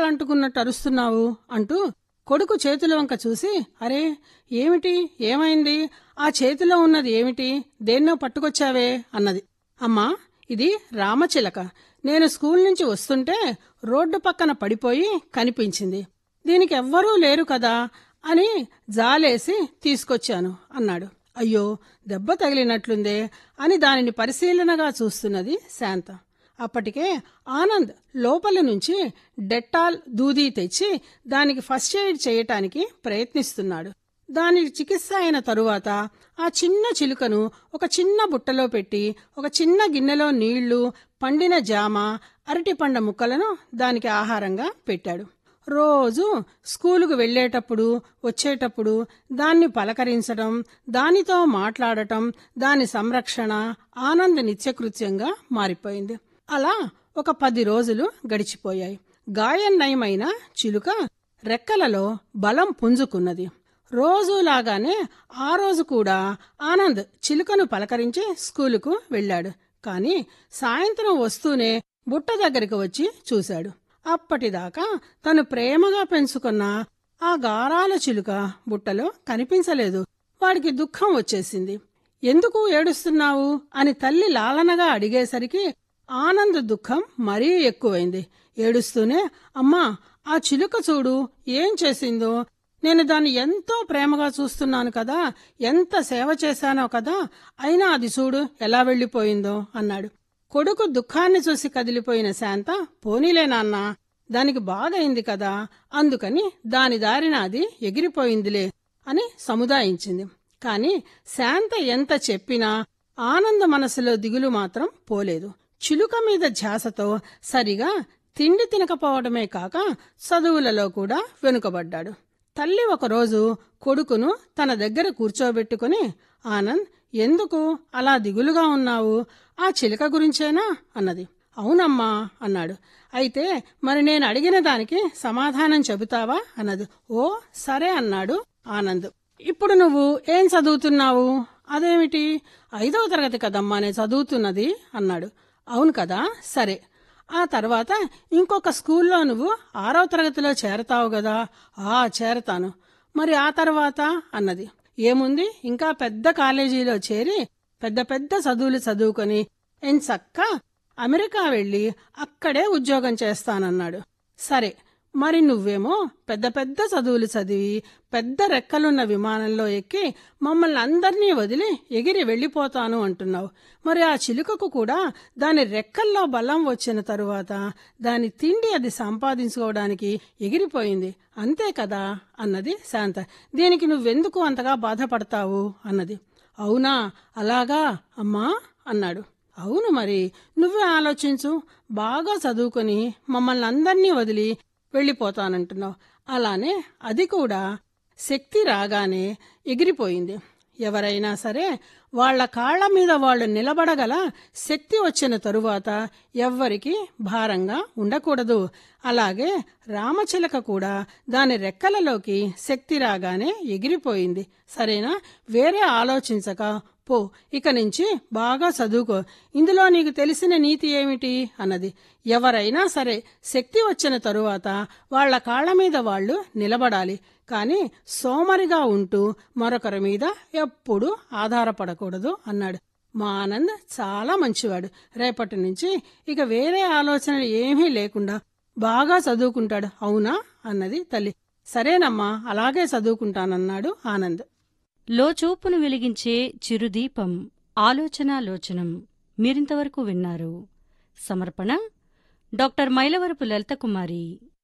చీమకాలంటుకున్నట్టు అరుస్తున్నావు అంటూ కొడుకు చేతుల వంక చూసి అరే ఏమిటి ఏమైంది ఆ చేతిలో ఉన్నది ఏమిటి దేన్నో పట్టుకొచ్చావే అన్నది అమ్మా ఇది రామచిలక నేను స్కూల్ నుంచి వస్తుంటే రోడ్డు పక్కన పడిపోయి కనిపించింది దీనికి ఎవ్వరూ లేరు కదా అని జాలేసి తీసుకొచ్చాను అన్నాడు అయ్యో దెబ్బ తగిలినట్లుందే అని దానిని పరిశీలనగా చూస్తున్నది శాంత అప్పటికే ఆనంద్ లోపలి నుంచి డెట్టాల్ దూది తెచ్చి దానికి ఫస్ట్ ఎయిడ్ చేయటానికి ప్రయత్నిస్తున్నాడు దానికి చికిత్స అయిన తరువాత ఆ చిన్న చిలుకను ఒక చిన్న బుట్టలో పెట్టి ఒక చిన్న గిన్నెలో నీళ్లు పండిన జామ అరటిపండ ముక్కలను దానికి ఆహారంగా పెట్టాడు రోజు స్కూలుకు వెళ్ళేటప్పుడు వచ్చేటప్పుడు దాన్ని పలకరించడం దానితో మాట్లాడటం దాని సంరక్షణ ఆనంద నిత్యకృత్యంగా మారిపోయింది అలా ఒక పది రోజులు గడిచిపోయాయి గాయం నయమైన చిలుక రెక్కలలో బలం పుంజుకున్నది రోజులాగానే ఆ రోజు కూడా ఆనంద్ చిలుకను పలకరించి స్కూలుకు వెళ్ళాడు కాని సాయంత్రం వస్తూనే బుట్ట దగ్గరికి వచ్చి చూశాడు అప్పటిదాకా తను ప్రేమగా పెంచుకున్న ఆ గారాల చిలుక బుట్టలో కనిపించలేదు వాడికి దుఃఖం వచ్చేసింది ఎందుకు ఏడుస్తున్నావు అని తల్లి లాలనగా అడిగేసరికి ఆనంద్ దుఃఖం మరీ ఎక్కువైంది ఏడుస్తూనే అమ్మా ఆ చిలుక చూడు ఏం చేసిందో నేను దాన్ని ఎంతో ప్రేమగా చూస్తున్నాను కదా ఎంత సేవ చేశానో కదా అయినా అది చూడు ఎలా వెళ్ళిపోయిందో అన్నాడు కొడుకు దుఃఖాన్ని చూసి కదిలిపోయిన శాంత పోనీలే నాన్నా దానికి బాగైంది కదా అందుకని దాని దారిన అది ఎగిరిపోయిందిలే అని సముదాయించింది కాని శాంత ఎంత చెప్పినా ఆనంద మనసులో దిగులు మాత్రం పోలేదు చిలుక మీద ధ్యాసతో సరిగా తిండి తినకపోవడమే కాక చదువులలో కూడా వెనుకబడ్డాడు తల్లి ఒకరోజు కొడుకును తన దగ్గర కూర్చోబెట్టుకుని ఆనంద్ ఎందుకు అలా దిగులుగా ఉన్నావు ఆ చిలుక గురించేనా అన్నది అవునమ్మా అన్నాడు అయితే మరి నేను అడిగిన దానికి సమాధానం చెబుతావా అన్నది ఓ సరే అన్నాడు ఆనంద్ ఇప్పుడు నువ్వు ఏం చదువుతున్నావు అదేమిటి ఐదవ తరగతి కదమ్మా నేను చదువుతున్నది అన్నాడు అవును కదా సరే ఆ తర్వాత ఇంకొక స్కూల్లో నువ్వు ఆరో తరగతిలో చేరతావు కదా ఆ చేరతాను మరి ఆ తర్వాత అన్నది ఏముంది ఇంకా పెద్ద కాలేజీలో చేరి పెద్ద పెద్ద చదువులు చదువుకొని ఎంచక్క అమెరికా వెళ్ళి అక్కడే ఉద్యోగం చేస్తానన్నాడు సరే మరి నువ్వేమో పెద్ద పెద్ద చదువులు చదివి పెద్ద రెక్కలున్న విమానంలో ఎక్కి మమ్మల్ని అందర్నీ వదిలి ఎగిరి వెళ్ళిపోతాను అంటున్నావు మరి ఆ చిలుకకు కూడా దాని రెక్కల్లో బలం వచ్చిన తరువాత దాని తిండి అది సంపాదించుకోవడానికి ఎగిరిపోయింది అంతే కదా అన్నది శాంత దీనికి నువ్వెందుకు అంతగా బాధపడతావు అన్నది అవునా అలాగా అమ్మా అన్నాడు అవును మరి నువ్వే ఆలోచించు బాగా చదువుకొని మమ్మల్ని అందర్నీ వదిలి వెళ్ళిపోతానంటున్నావు అలానే అది కూడా శక్తి రాగానే ఎగిరిపోయింది ఎవరైనా సరే వాళ్ల కాళ్ల మీద వాళ్ళు నిలబడగల శక్తి వచ్చిన తరువాత ఎవ్వరికి భారంగా ఉండకూడదు అలాగే రామచిలక కూడా దాని రెక్కలలోకి శక్తి రాగానే ఎగిరిపోయింది సరేనా వేరే ఆలోచించక పో ఇక నుంచి బాగా చదువుకో ఇందులో నీకు తెలిసిన నీతి ఏమిటి అన్నది ఎవరైనా సరే శక్తి వచ్చిన తరువాత వాళ్ల కాళ్ల మీద వాళ్ళు నిలబడాలి కాని సోమరిగా ఉంటూ మరొకరి మీద ఎప్పుడూ ఆధారపడకూడదు అన్నాడు మా ఆనంద్ చాలా మంచివాడు రేపటి నుంచి ఇక వేరే ఆలోచనలు ఏమీ లేకుండా బాగా చదువుకుంటాడు అవునా అన్నది తల్లి సరేనమ్మా అలాగే చదువుకుంటానన్నాడు ఆనంద్ లోచూపును వెలిగించే చిరుదీపం ఆలోచనాలోచనం మీరింతవరకు విన్నారు సమర్పణ డాక్టర్ మైలవరపు లలితకుమారి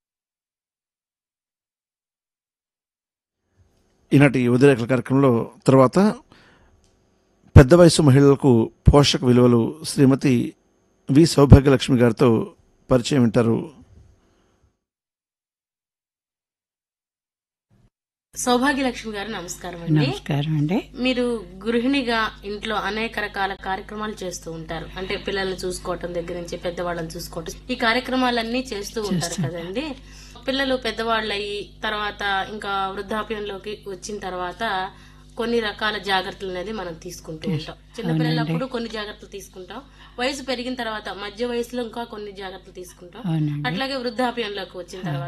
ఈనాటి ఉదయరేఖల కార్యక్రమంలో తర్వాత పెద్ద వయసు మహిళలకు పోషక విలువలు శ్రీమతి వి సౌభాగ్యలక్ష్మి గారితో పరిచయం వింటారు సౌభాగ్యలక్ష్మి గారు నమస్కారం అండి నమస్కారం అండి మీరు గృహిణిగా ఇంట్లో అనేక రకాల కార్యక్రమాలు చేస్తూ ఉంటారు అంటే పిల్లల్ని చూసుకోవటం దగ్గర నుంచి పెద్దవాళ్ళని చూసుకోవటం ఈ కార్యక్రమాలన్నీ చేస్తూ ఉంటారు కదండి పిల్లలు పెద్దవాళ్ళు అయ్యి తర్వాత ఇంకా వృద్ధాప్యంలోకి వచ్చిన తర్వాత కొన్ని రకాల జాగ్రత్తలు అనేది మనం తీసుకుంటూ ఉంటాం చిన్నపిల్లలప్పుడు కొన్ని జాగ్రత్తలు తీసుకుంటాం వయసు పెరిగిన తర్వాత మధ్య వయసులో ఇంకా కొన్ని జాగ్రత్తలు తీసుకుంటాం అవునండి అట్లాగే వృద్ధాప్యంలోకి వచ్చిన తర్వాత